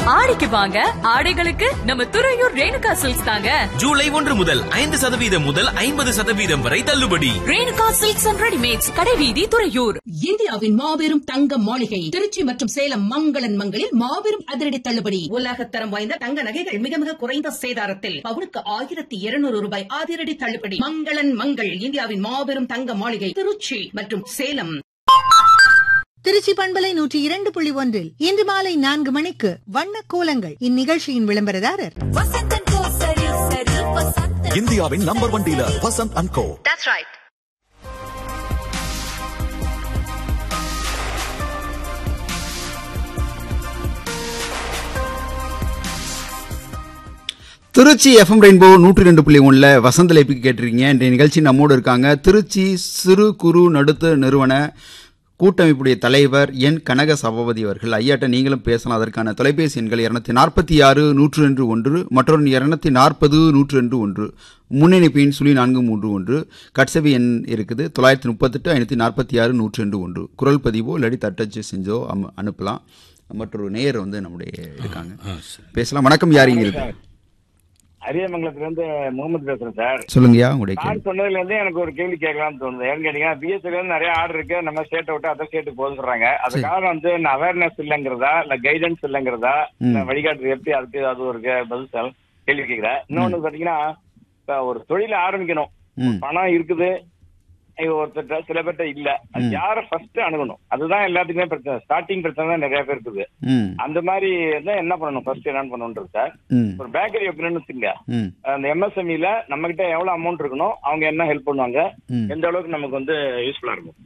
ஆடிக்கு வாங்க ஆடைகளுக்கு நம்ம துறையூர் ரேணுகா சில்க்ஸ் தாங்க ஜூலை ஒன்று முதல் ஐந்து சதவீதம் முதல் ஐம்பது சதவீதம் வரை தள்ளுபடி ரேணுகா சில்க்ஸ் அண்ட் ரெடிமேட்ஸ் கடைவீதி துறையூர் இந்தியாவின் மாபெரும் தங்க மாளிகை திருச்சி மற்றும் சேலம் மங்களன் மங்களில் மாபெரும் அதிரடி தள்ளுபடி உலகத்தரம் வாய்ந்த தங்க நகைகள் மிக மிக குறைந்த சேதாரத்தில் பவுனுக்கு ஆயிரத்தி இருநூறு ரூபாய் அதிரடி தள்ளுபடி மங்களன் மங்கள் இந்தியாவின் மாபெரும் தங்க மாளிகை திருச்சி மற்றும் சேலம் திருச்சி பண்பலை நூற்றி இரண்டு புள்ளி ஒன்றில் இன்று மாலை நான்கு மணிக்கு வண்ண கோலங்கள் இந்நிகழ்ச்சியின் விளம்பரதாரர் இந்தியாவின் number one dealer Vasanth and co Trichy FM rainbow நூற்றி ரெண்டு புள்ளி ஒன்றில் வசந்த லைப்புக்கு கேட்டிருக்கீங்க இன்றைய நிகழ்ச்சி நம்மோடு இருக்காங்க திருச்சி சிறு குறு நடுத்தர நிறுவன கூட்டமைப்புடைய தலைவர் என் கனக சபாபதி அவர்கள் ஐயாட்ட நீங்களும் பேசலாம் அதற்கான தொலைபேசி எண்கள் இரநூத்தி நாற்பத்தி ஆறு நூற்று ரெண்டு ஒன்று மற்றொரு இரநூத்தி நாற்பது நூற்று ரெண்டு ஒன்று முன்னணிப்பின் சுழி நான்கு மூன்று ஒன்று கட்சவி எண் இருக்குது தொள்ளாயிரத்தி முப்பத்தெட்டு ஐநூற்றி நாற்பத்தி ஆறு நூற்று ரெண்டு ஒன்று குரல் பதிவோ இல்லாட்டி தட்டச்சு செஞ்சோ அம் அனுப்பலாம் மற்றொரு நேயர் வந்து நம்முடைய இருக்காங்க பேசலாம் வணக்கம் யாரிங்க இருக்கு அரியமங்கலத்துல இருந்து முகமது பேசுறேன் சார் சொல்லுங்கய்யா உங்களுடைய கேள்வி நான் சொன்னதுல இருந்து எனக்கு ஒரு கேள்வி கேட்கலாம்னு தோணுது ஏன்னு கேட்டீங்கன்னா பிஎஸ்சில இருந்து நிறைய ஆர்டர் இருக்கு நம்ம ஸ்டேட்டை விட்டு அதர் ஸ்டேட்டுக்கு போக சொல்றாங்க அது காரணம் வந்து அவேர்னஸ் இல்லைங்கிறதா இல்ல கைடன்ஸ் இல்லைங்கிறதா இல்ல வழிகாட்டு எப்படி அதுக்கு அது ஒரு கே- பதில் சார் கேள்வி கேட்கிறேன் இன்னொன்னு பாத்தீங்கன்னா இப்ப ஒரு தொழில ஆரம்பிக்கணும் ம் பணம் இருக்குது ஐயோ, ஒருத்தர்ட்ட சில பேர்ட்ட இல்ல அது யார ஃபர்ஸ்ட் அணுகணும் அதுதான் எல்லாத்துக்குமே பிரச்சனை ஸ்டார்டிங் பிரச்சனை தான் நிறைய பேர் இருக்குது ம் அந்த மாதிரி தான் என்ன பண்ணணும் ஃபர்ஸ்ட் என்ன பண்ணணும்ன்றது சார் ம் ஒரு பேக்கரி வைக்கணும்னு வச்சுங்க ம் அந்த எம்எஸ்எம்இல நம்ம கிட்ட எவ்வளவு அமௌண்ட் இருக்கணும் அவங்க என்ன ஹெல்ப் பண்ணுவாங்க ம். எந்த அளவுக்கு நமக்கு வந்து யூஸ்ஃபுல்லா இருக்கும்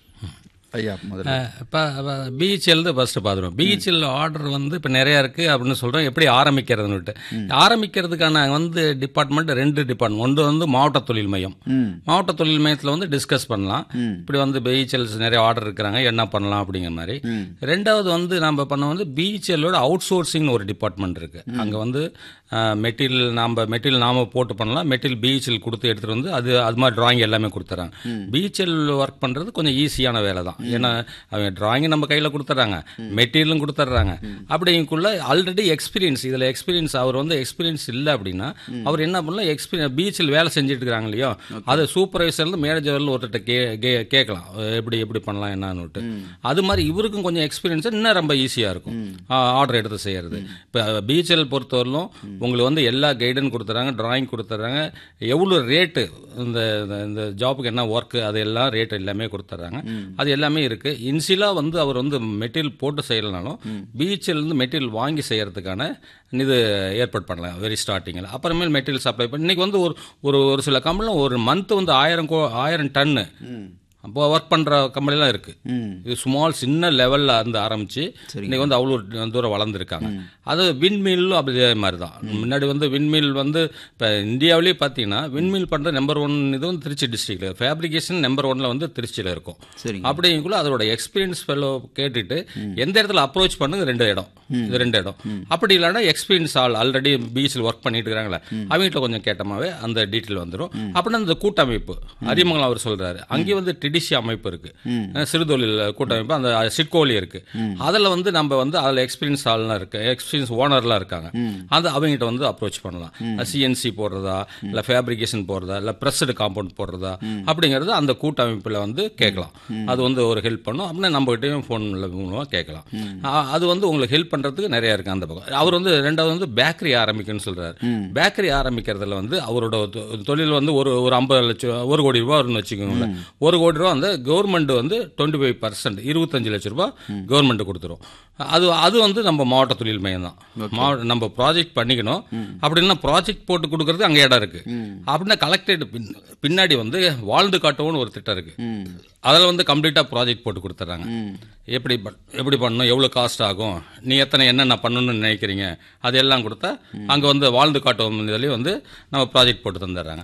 ஐயா முதல்ல இப்போ பிஹெச்எல் ஃபர்ஸ்ட் பார்த்துருவோம் பிஹெச்எல் ஆர்டர் வந்து இப்போ நிறையா இருக்குது அப்படின்னு சொல்கிறோம் எப்படி ஆரம்பிக்கிறதுன்னுட்டு ஆரம்பிக்கிறதுக்கான வந்து டிபார்ட்மெண்ட் ரெண்டு டிபார்ட்மெண்ட் ஒன்று வந்து மாவட்ட தொழில் மையம் ம் மாவட்ட தொழில் மையத்தில் வந்து டிஸ்கஸ் பண்ணலாம் ம். இப்படி வந்து பிஹெச்எல்ஸ் நிறைய ஆர்டர் இருக்கிறாங்க என்ன பண்ணலாம் அப்படிங்கிற மாதிரி ம். ரெண்டாவது வந்து நம்ம பண்ண வந்து பிஹெச்எல்லோட அவுட் சோர்சிங் ஒரு டிபார்ட்மெண்ட் இருக்கு அங்கே வந்து மெட்டீரியல் நாம் மெட்டீரியல் நாம போட்டு பண்ணலாம் மெட்டீரியல் பிஹெச்எல் கொடுத்து எடுத்துகிட்டு வந்து அது அது மாதிரி டிராயிங் எல்லாமே கொடுத்துறாங்க பிஹெச்எல் ஒர்க் பண்ணுறது கொஞ்சம் ஈஸியான வேலை தான் ஏன்னா அவங்க டிராயிங் நம்ம கையில் கொடுத்துட்றாங்க மெட்டீரியலும் கொடுத்துட்றாங்க அப்படிங்குள்ள ஆல்ரெடி எக்ஸ்பீரியன்ஸ் இதில் எக்ஸ்பீரியன்ஸ் அவர் வந்து எக்ஸ்பீரியன்ஸ் இல்லை அப்படின்னா அவர் என்ன பண்ணலாம் எக்ஸ்பீரியன்ஸ் பீச்சில் வேலை செஞ்சுட்டு இருக்காங்க இல்லையோ அது சூப்பர்வைசர்ல மேனேஜர்ல ஒருத்தர் கே கே- கேட்கலாம் எப்படி எப்படி பண்ணலாம் என்னன்னுட்டு அது மாதிரி இவருக்கும் கொஞ்சம் எக்ஸ்பீரியன்ஸ் இன்னும் ரொம்ப ஈஸியாக இருக்கும் ஆர்டர் எடுத்து செய்யறது இப்போ பிஹெச்எல் பொறுத்தவரையிலும் உங்களுக்கு வந்து எல்லா கைடன் கொடுத்துறாங்க டிராயிங் கொடுத்துட்றாங்க எவ்வளோ ரேட்டு இந்த இந்த- இந்த ஜாபுக்கு என்ன ஒர்க்கு அது எல்லாம் ரேட் எல்லாமே கொடுத்துட்றாங்க அது எல்லாமே இருக்கு இன்சிலாக வந்து அவர் வந்து மெட்டீரியல் போட்டு செய்யலனாலும் பிஹெச்எல் இருந்து மெட்டீரியல் வாங்கி செய்யறதுக்கான இது ஏற்பாடு பண்ணலாம் வெரி ஸ்டார்டிங்கில் அப்புறமேல் மெட்டீரியல் சப்ளை பண்ணி இன்னைக்கு வந்து ஒரு ஒரு ஒரு சில கம்பெனியில் ஒரு மந்த் வந்து ஆயிரம் கோ ஆயிரம் டன்னு அப்போ ஒர்க் பண்ணுற கம்பெனிலாம் இருக்கு ம் இது ஸ்மால் சின்ன லெவலில் இருந்து ஆரம்பிச்சு இன்னைக்கு வந்து அவ்வளோ தூரம் வளர்ந்துருக்காங்க அது விண்மில்லும் அதே மாதிரி தான் முன்னாடி வந்து விண்மில் வந்து இப்போ இந்தியாவிலேயே பார்த்தீங்கன்னா விண்மில் பண்ணுற நம்பர் ஒன் இது வந்து திருச்சி டிஸ்ட்ரிக்ட்ல ஃபேப்ரிகேஷன் நம்பர் ஒன்ல வந்து திருச்சியில் இருக்கும் சரிங்க. அப்படிங்குள்ள அதோட எக்ஸ்பீரியன்ஸ் ஃபெல்லோ கேட்டுட்டு எந்த இடத்துல அப்ரோச் பண்ணுங்க ரெண்டு இடம் இது ரெண்டு இடம் அப்படி இல்லைன்னா எக்ஸ்பீரியன்ஸ் ஆள் ஆல்ரெடி பீச்சில் ஒர்க் பண்ணிட்டு இருக்காங்களே அவங்ககிட்ட கொஞ்சம் கேட்டமாவே அந்த டீட்டெயில் வந்துடும் அப்படின்னா இந்த கூட்டமைப்பு அரிமங்கலம் அவர் சொல்றாரு அங்கே வந்து டிடிசி அமைப்பு இருக்கு அஹ் சிறுதொழில் கூட்டமைப்பு அந்த சிட்கோலி இருக்கு அதில் வந்து நம்ம வந்து அதில் எக்ஸ்பீரியன்ஸ் ஆள்லாம் இருக்கு எக்ஸ்பீரியன்ஸ் ஓனர்லாம் இருக்காங்க அந்த அவங்ககிட்ட வந்து அப்ரோச் பண்ணலாம் சிஎன்சி போடுறதா இல்லை ஃபேப்ரிகேஷன் போடுறதா இல்லை ப்ரெஸ்டு காம்பவுண்ட் போடுறதா அப்படிங்கிறது அந்த கூட்டமைப்பில் வந்து கேட்கலாம் அது வந்து ஒரு ஹெல்ப் பண்ணும் அப்படின்னா நம்மகிட்டயும் ஃபோன் மூலமாக கேட்கலாம் அ- அது வந்து உங்களுக்கு ஹெல்ப் பண்ணுறதுக்கு நிறைய இருக்கு அந்த பக்கம் அவர் வந்து ரெண்டாவது வந்து பேக்கரி ஆரம்பிக்கணும்னு சொல்றாரு பேக்கரி ஆரம்பிக்கிறதுல வந்து அவரோட தொ- தொழில் வந்து ஒரு ஒரு ஐம்பது லட்சம் ஒரு கோடி ரூபா வரும்னு வச்சுக்கோங்களேன் ஒரு கோடி ரூபா வந்து கவர்மெண்ட் வந்து டுவெண்ட்டி ஃபைவ் பர்சன்ட் இருபத்தஞ்சு லட்ச ரூபா கவர்மெண்ட் கொடுத்துரும் அது அது வந்து நம்ம மாவட்ட தொழில் மையம் தான் மாவட்ட நம்ம ப்ராஜெக்ட் பண்ணிக்கணும் அப்படின்னா ப்ராஜெக்ட் போட்டு கொடுக்கறது அங்கே இடம் இருக்கு அப்படின்னா கலெக்டரேட் பின்னாடி வந்து வாழ்ந்து காட்டவும் ஒரு திட்டம் இருக்கு அதில் வந்து கம்ப்ளீட்டாக ப்ராஜெக்ட் போட்டு கொடுத்துட்றாங்க எப்படி பண்- எப்படி பண்ணணும் எவ்வளோ காஸ்ட் ஆகும் நீ எத்தனை என்னென்ன பண்ணணும்னு நினைக்கிறீங்க அதெல்லாம் கொடுத்தா அங்கே வந்து வாழ்ந்து காட்டும் இதுலேயே வந்து நம்ம ப்ராஜெக்ட் போட்டு தந்துடுறாங்க